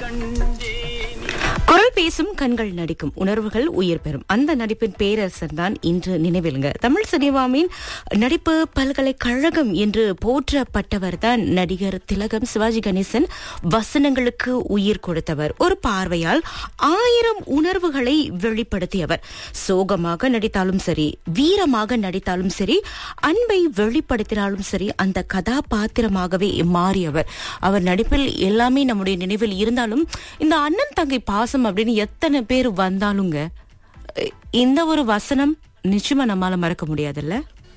குரல் பேசும் கண்கள் நடிக்கும் உணர்வுகள் உயிர் பெறும் அந்த நடிப்பின் பேரரசர் தான் இன்று நினைவிலுங்க தமிழ் சினிமாவின் நடிப்பு பல்கலைக்கழகம் என்று போற்றப்பட்டவர் தான் நடிகர் திலகம் சிவாஜி கணேசன் வசனங்களுக்கு உயிர் கொடுத்தவர் ஒரு பார்வையால் ஆயிரம் உணர்வுகளை வெளிப்படுத்தியவர் சோகமாக நடித்தாலும் சரி வீரமாக நடித்தாலும் சரி அன்பை வெளிப்படுத்தினாலும் சரி அந்த கதாபாத்திரமாகவே மாறியவர் அவர் நடிப்பில் எல்லாமே நம்முடைய நினைவில் இருந்தாலும் இந்த அண்ணன் தங்கை பாசம் அப்படின்னு எத்தனை பேர் வந்தாலுங்க இந்த ஒரு வசனம் நிச்சயமா நம்மால மறக்க முடியாதுல்ல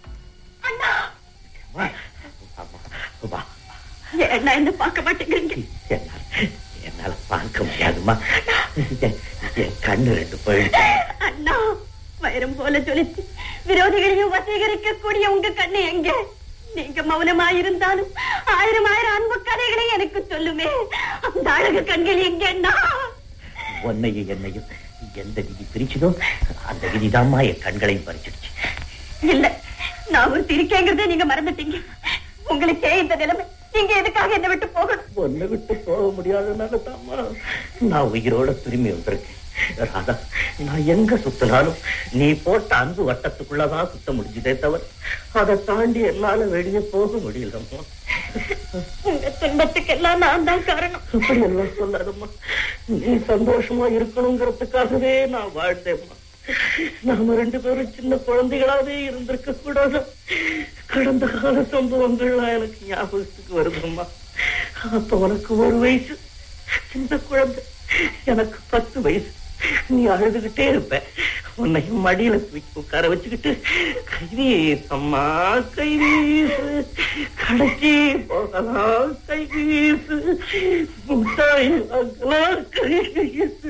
வா வா என்ன என்ன பார்க்க மாட்டேங்கிறீங்க என்னால என்னால பார்க்க முடியாதுமா என் என் கண்ணு ரெண்டு போயிடுச்சு அண்ணா வைரம் போல ஜொலித்து விரோதிகளையும் வசீகரிக்க கூடிய உங்க கண்ணு எங்க நீங்க மௌனமா இருந்தாலும் ஆயிரம் ஆயிரம் அன்பு கதைகளை எனக்கு சொல்லுமே அந்த அழகு கண்கள் எங்க அண்ணா உன்னையும் என்னையும் எந்த விதி பிரிச்சதோ அந்த விதிதாம்மா என் கண்களையும் பறிச்சிடுச்சு இல்ல நான் ஒரு இருக்கேங்கிறதே நீங்க மறந்துட்டீங்க உங்களுக்கே இந்த நிலைமை நீங்க எதுக்காக என்ன விட்டு போகணும் ஒன்னை விட்டு போக முடியாதனால தாம்மா நான் உயிரோட திரும்பி வந்திருக்கேன் ராதா நான் எங்க சுத்தினாலும் நீ போட்ட அன்பு வட்டத்துக்குள்ளதான் சுத்த முடிஞ்சதே தவிர அதை தாண்டி என்னால வெளியே போக முடியலம்மா உங்க துன்பத்துக்கெல்லாம் நான் தான் காரணம் அப்படி எல்லாம் சொல்லாதம்மா நீ சந்தோஷமா இருக்கணுங்கிறதுக்காகவே நான் வாழ்ந்தேம்மா நாம ரெண்டு பேரும் சின்ன குழந்தைகளாவே இருந்திருக்க கூடாது கடந்த கால சம்பவங்கள்லாம் எனக்கு ஞாபகத்துக்கு வருதம்மா அப்ப உனக்கு ஒரு வயசு சின்ன குழந்தை எனக்கு பத்து வயசு நீ அழுதுகிட்டே இருப்ப உன்னையும் மடியில தூக்கி உட்கார வச்சுக்கிட்டு கைவீசம்மா கைவீசு கடைக்கு போகலாம் கைவீசு முட்டாய் வாங்கலாம் கைவீசு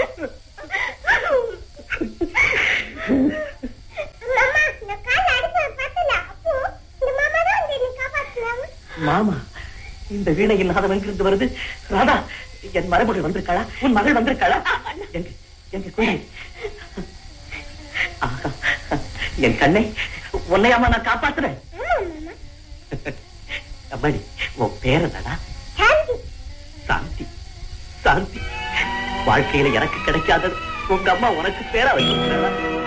மாமா இந்த வீணை இல்லாதவன் இருந்து வருது ராதா என் மரபுகள் வந்திருக்காளா உன் மகள் வந்திருக்காளா எங்க எங்க குழந்தை ஆஹா, என் கண்ணை உன்னையாமா நான் காப்பாத்துறேன் அம்மாடி உன் பேர் என்னடா சாந்தி சாந்தி வாழ்க்கையில எனக்கு கிடைக்காதது உங்க அம்மா உனக்கு பேரா வச்சிருக்கா